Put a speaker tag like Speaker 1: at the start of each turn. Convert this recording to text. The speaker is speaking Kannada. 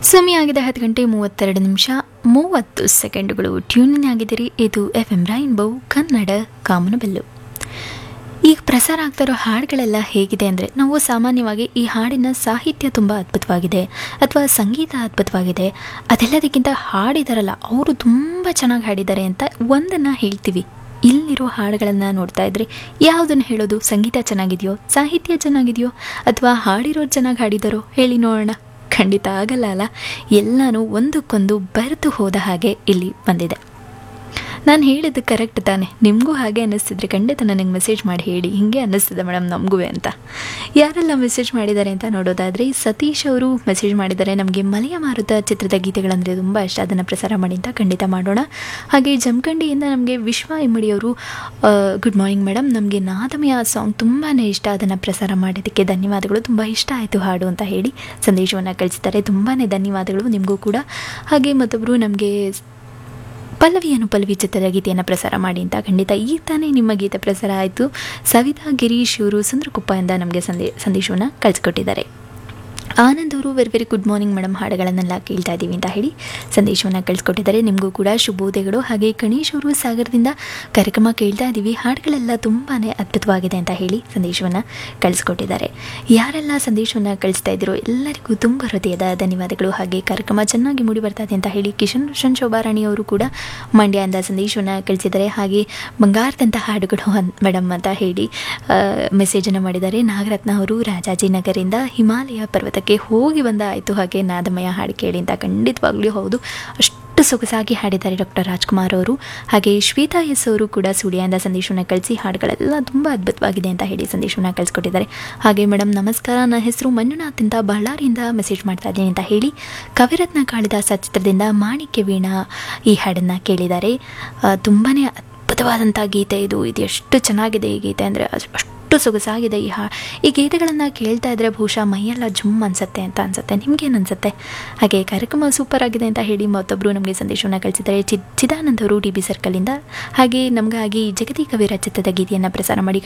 Speaker 1: ಸಮಯ ಆಗಿದೆ ಹತ್ತು ಗಂಟೆ ಮೂವತ್ತೆರಡು ನಿಮಿಷ ಮೂವತ್ತು ಸೆಕೆಂಡುಗಳು ಟ್ಯೂನಿನ್ ಆಗಿದ್ದೀರಿ ಇದು ಎಫ್ ಎಂ ರೈನ್ಬೋ ಕನ್ನಡ ಕಾಮನಬೆಲ್ಲು ಈಗ ಪ್ರಸಾರ ಆಗ್ತಾ ಇರೋ ಹಾಡುಗಳೆಲ್ಲ ಹೇಗಿದೆ ಅಂದರೆ ನಾವು ಸಾಮಾನ್ಯವಾಗಿ ಈ ಹಾಡಿನ ಸಾಹಿತ್ಯ ತುಂಬ ಅದ್ಭುತವಾಗಿದೆ ಅಥವಾ ಸಂಗೀತ ಅದ್ಭುತವಾಗಿದೆ ಅದೆಲ್ಲದಕ್ಕಿಂತ ಹಾಡಿದಾರಲ್ಲ ಅವರು ತುಂಬ ಚೆನ್ನಾಗಿ ಹಾಡಿದ್ದಾರೆ ಅಂತ ಒಂದನ್ನು ಹೇಳ್ತೀವಿ ಇಲ್ಲಿರೋ ಹಾಡುಗಳನ್ನು ನೋಡ್ತಾ ಇದ್ರೆ ಯಾವುದನ್ನು ಹೇಳೋದು ಸಂಗೀತ ಚೆನ್ನಾಗಿದೆಯೋ ಸಾಹಿತ್ಯ ಚೆನ್ನಾಗಿದೆಯೋ ಅಥವಾ ಹಾಡಿರೋರು ಚೆನ್ನಾಗಿ ಹಾಡಿದಾರೋ ಹೇಳಿ ನೋಡೋಣ ಖಂಡಿತ ಆಗಲ್ಲ ಅಲ್ಲ ಎಲ್ಲನೂ ಒಂದಕ್ಕೊಂದು ಬೆರೆತು ಹೋದ ಹಾಗೆ ಇಲ್ಲಿ ಬಂದಿದೆ ನಾನು ಹೇಳಿದ್ದು ಕರೆಕ್ಟ್ ತಾನೆ ನಿಮಗೂ ಹಾಗೆ ಅನ್ನಿಸ್ತಿದ್ರೆ ಖಂಡಿತ ನನಗೆ ಮೆಸೇಜ್ ಮಾಡಿ ಹೇಳಿ ಹಿಂಗೆ ಅನ್ನಿಸ್ತಿದೆ ಮೇಡಮ್ ನಮಗೂ ಅಂತ ಯಾರೆಲ್ಲ ಮೆಸೇಜ್ ಮಾಡಿದ್ದಾರೆ ಅಂತ ನೋಡೋದಾದರೆ ಸತೀಶ್ ಅವರು ಮೆಸೇಜ್ ಮಾಡಿದ್ದಾರೆ ನಮಗೆ ಮಲೆಯ ಮಾರುತ ಚಿತ್ರದ ಗೀತೆಗಳಂದರೆ ತುಂಬ ಇಷ್ಟ ಅದನ್ನು ಪ್ರಸಾರ ಮಾಡಿ ಅಂತ ಖಂಡಿತ ಮಾಡೋಣ ಹಾಗೆ ಜಮಖಂಡಿಯಿಂದ ನಮಗೆ ವಿಶ್ವ ಇಮ್ಮಡಿಯವರು ಗುಡ್ ಮಾರ್ನಿಂಗ್ ಮೇಡಮ್ ನಮಗೆ ನಾದಮಯ ಸಾಂಗ್ ತುಂಬಾ ಇಷ್ಟ ಅದನ್ನು ಪ್ರಸಾರ ಮಾಡಿದ್ದಕ್ಕೆ ಧನ್ಯವಾದಗಳು ತುಂಬ ಇಷ್ಟ ಆಯಿತು ಹಾಡು ಅಂತ ಹೇಳಿ ಸಂದೇಶವನ್ನು ಕಳಿಸಿದ್ದಾರೆ ತುಂಬಾ ಧನ್ಯವಾದಗಳು ನಿಮಗೂ ಕೂಡ ಹಾಗೆ ಮತ್ತೊಬ್ಬರು ನಮಗೆ ಪಲ್ಲವಿಯನ್ನು ಪಲ್ಲವಿ ಚಿತ್ರದ ಗೀತೆಯನ್ನು ಪ್ರಸಾರ ಮಾಡಿ ಅಂತ ಖಂಡಿತ ಈಗ ತಾನೇ ನಿಮ್ಮ ಗೀತೆ ಪ್ರಸಾರ ಆಯಿತು ಸವಿತಾ ಗಿರೀಶ್ ಇವರು ಸುಂದರಕುಪ್ಪದಿಂದ ನಮಗೆ ಸಂದೇ ಸಂದೇಶವನ್ನು ಕಳಿಸ್ಕೊಟ್ಟಿದ್ದಾರೆ ಆನಂದ್ ಅವರು very very good morning madam ಹಾಡುಗಳನ್ನೆಲ್ಲ ಕೇಳ್ತಾ ಇದ್ದೀವಿ ಅಂತ ಹೇಳಿ ಸಂದೇಶವನ್ನು ಕಳಿಸ್ಕೊಟ್ಟಿದ್ದಾರೆ ನಿಮಗೂ ಕೂಡ ಶುಭೋದಯಗಳು ಹಾಗೆ ಗಣೇಶ್ ಅವರು ಸಾಗರದಿಂದ ಕಾರ್ಯಕ್ರಮ ಕೇಳ್ತಾ ಇದ್ದೀವಿ ಹಾಡುಗಳೆಲ್ಲ ತುಂಬಾ ಅದ್ಭುತವಾಗಿದೆ ಅಂತ ಹೇಳಿ ಸಂದೇಶವನ್ನು ಕಳಿಸ್ಕೊಟ್ಟಿದ್ದಾರೆ ಯಾರೆಲ್ಲ ಸಂದೇಶವನ್ನು ಕಳಿಸ್ತಾ ಇದ್ದೀರೋ ಎಲ್ಲರಿಗೂ ತುಂಬ ಹೃದಯದ ಧನ್ಯವಾದಗಳು ಹಾಗೆ ಕಾರ್ಯಕ್ರಮ ಚೆನ್ನಾಗಿ ಮೂಡಿ ಬರ್ತಾ ಇದೆ ಅಂತ ಹೇಳಿ ಕಿಶನ್ ರೋಷನ್ ಶೋಭಾರಾಣಿ ಅವರು ಕೂಡ ಮಂಡ್ಯದಿಂದ ಸಂದೇಶವನ್ನು ಕಳಿಸಿದ್ದಾರೆ ಹಾಗೆ ಬಂಗಾರದಂಥ ಹಾಡುಗಳು ಅನ್ ಮೇಡಮ್ ಅಂತ ಹೇಳಿ ಮೆಸೇಜನ್ನು ಮಾಡಿದ್ದಾರೆ ನಾಗರತ್ನ ಅವರು ರಾಜಾಜಿನಗರಿಂದ ಹಿಮಾಲಯ ಪರ್ವತಕ್ಕೆ ಹೋಗಿ ಬಂದ ಆಯಿತು ಹಾಗೆ ನಾದಮಯ ಹಾಡು ಕೇಳಿ ಅಂತ ಖಂಡಿತವಾಗ್ಲೂ ಹೌದು ಅಷ್ಟು ಸೊಗಸಾಗಿ ಹಾಡಿದ್ದಾರೆ ಡಾಕ್ಟರ್ ರಾಜ್ಕುಮಾರ್ ಅವರು ಹಾಗೆ ಶ್ವೇತಾ ಎಸ್ ಅವರು ಕೂಡ ಸುಡಿಯಿಂದ ಸಂದೇಶವನ್ನು ಕಳಿಸಿ ಹಾಡುಗಳೆಲ್ಲ ತುಂಬ ಅದ್ಭುತವಾಗಿದೆ ಅಂತ ಹೇಳಿ ಸಂದೇಶವನ್ನು ಕಳಿಸ್ಕೊಟ್ಟಿದ್ದಾರೆ ಹಾಗೆ ಮೇಡಮ್ ನಮಸ್ಕಾರ ನನ್ನ ಹೆಸರು ಮಂಜುನಾಥ್ ಅಂತ ಬಳ್ಳಾರಿಯಿಂದ ಮೆಸೇಜ್ ಮಾಡ್ತಾ ಇದ್ದೀನಿ ಅಂತ ಹೇಳಿ ಕವಿರತ್ನ ಕಾಳಿದಾಸ ಚಿತ್ರದಿಂದ ಮಾಣಿಕ್ಯ ವೀಣಾ ಈ ಹಾಡನ್ನು ಕೇಳಿದ್ದಾರೆ ತುಂಬಾ ಅದ್ಭುತವಾದಂಥ ಗೀತೆ ಇದು ಇದು ಎಷ್ಟು ಚೆನ್ನಾಗಿದೆ ಈ ಗೀತೆ ಅಂದರೆ ಅಷ್ಟು ಸೊಗಸಾಗಿದೆ ಈ ಹಾ ಈ ಗೀತೆಗಳನ್ನು ಕೇಳ್ತಾ ಇದ್ರೆ ಬಹುಶಃ ಮೈಯೆಲ್ಲ ಜುಮ್ ಅನ್ಸುತ್ತೆ ಅಂತ ಅನ್ಸುತ್ತೆ ನಿಮ್ಗೇನು ಅನ್ಸುತ್ತೆ ಹಾಗೆ ಕಾರ್ಯಕ್ರಮ ಸೂಪರ್ ಆಗಿದೆ ಅಂತ ಹೇಳಿ ಮತ್ತೊಬ್ಬರು ನಮಗೆ ಸಂದೇಶವನ್ನು ಕಳಿಸಿದ್ದಾರೆ ಚಿದ್ ಚಿದಾನಂದ್ ಅವರು ಡಿ ಬಿ ಸರ್ಕಲಿಂದ ಹಾಗೆ ನಮಗಾಗಿ ಜಗತಿ ಕವಿರ ಚಿತ್ರದ ಗೀತೆಯನ್ನು ಪ್ರಸಾರ ಮಾಡಿ